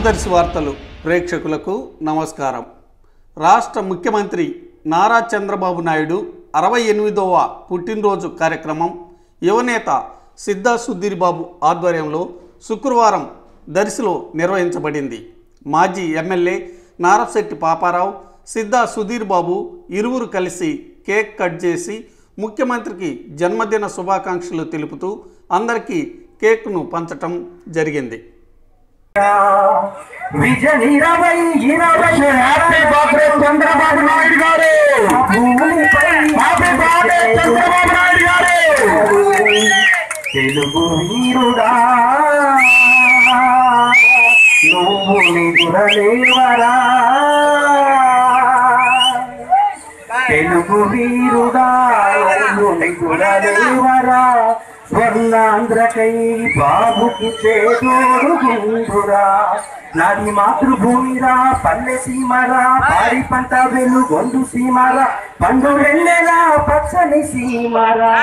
ఆంధ్రదర్శి వార్తలు ప్రేక్షకులకు నమస్కారం రాష్ట్ర ముఖ్యమంత్రి నారా చంద్రబాబు నాయుడు అరవై ఎనిమిదవ పుట్టినరోజు కార్యక్రమం యువనేత సిద్ధా సుధీర్ బాబు ఆధ్వర్యంలో శుక్రవారం దర్శిలో నిర్వహించబడింది మాజీ ఎమ్మెల్యే నారశెట్టి పాపారావు సిద్ధా సుధీర్ బాబు ఇరువురు కలిసి కేక్ కట్ చేసి ముఖ్యమంత్రికి జన్మదిన శుభాకాంక్షలు తెలుపుతూ అందరికీ కేక్ను పంచటం జరిగింది విజన్ ఇరవై ఇరవై హ్యాపీ బర్త్డే చంద్రబాబు నాయుడు గారు హ్యాపీ బర్త్డే చంద్రబాబు నాయుడు గారు తెలుగు వీరుడా నువ్వు నిదురలేవరా తెలుగు వీరుడా నువ్వు నిదురలేవరా స్వర్ణాంధ్రకై బాబుకి చేదోడు గుండురా నాది మాతృభూమిరా పల్లె సీమరా పాడి పంట వెలు గొండు సీమరా పండు వెళ్ళేలా పచ్చని సీమరా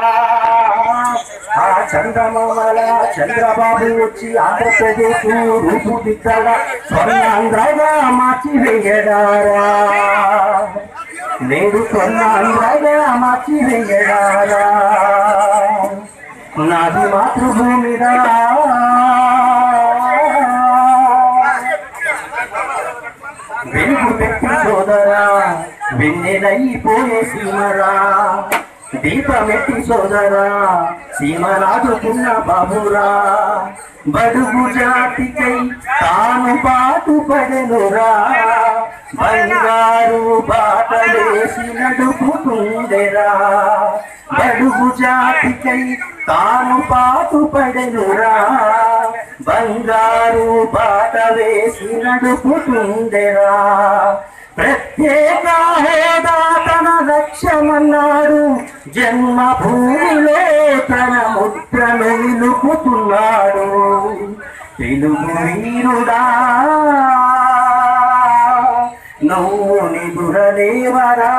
ఆ చంద్రమామల చంద్రబాబు వచ్చి ఆంధ్రప్రదేశ్ రూపుదిద్దడ స్వర్ణాంధ్రగా మార్చి వేయడారా నేడు స్వర్ణాంధ్రగా మార్చి వేయడారా నాది మాతృభూమిరా వెలుగు పెట్టి సోదరా వెన్నెలైపోయే సీమరా దీపమెట్టి సోదరా సీమరాజుకున్న బాబురా బడుగు జాతికై తాను పాటు పడెనురా బంగారు బాటలేసి నడుపుతుండెరా బడుగు జాతికై తాను పాటు పడెనురా బంగారు బాట వేసి నడుపుతుండెరా ప్రత్యేక హోదా తన లక్ష్యమన్నాడు జన్మభూమిలో తన ముద్రను నిలుపుతున్నాడు తెలుగు వీరుడా నువ్వు నిదురలేవరా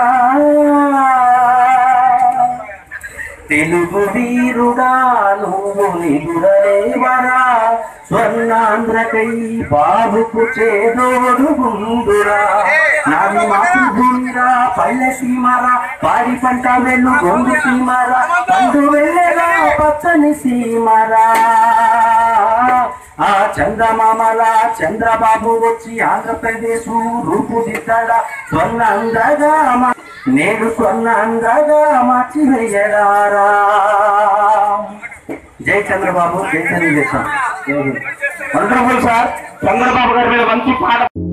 తెలుగు వీరుడా నువ్వు నిదురలేవరా స్వర్ణాంధ్రకై బాబుకు చేదోడు గుండురా నాది మాతృభూమిరా పల్లె సీమరా పాడి పంట వెళ్ళు గొంగు సీమరా పండు వెళ్ళగా పచ్చని సీమరా ఆ చంద్రమామల చంద్రబాబు వచ్చి ఆంధ్రప్రదేశ్ రూపుదిద్దడా స్వర్ణాంధ్రగా మా- నేడు స్వర్ణాంధ్రగా మార్చి వేయడారా జై చంద్రబాబు జై తెలుగుదేశం వండర్ఫుల్ సార్ చంద్రబాబు గారి మీద మంచి పాట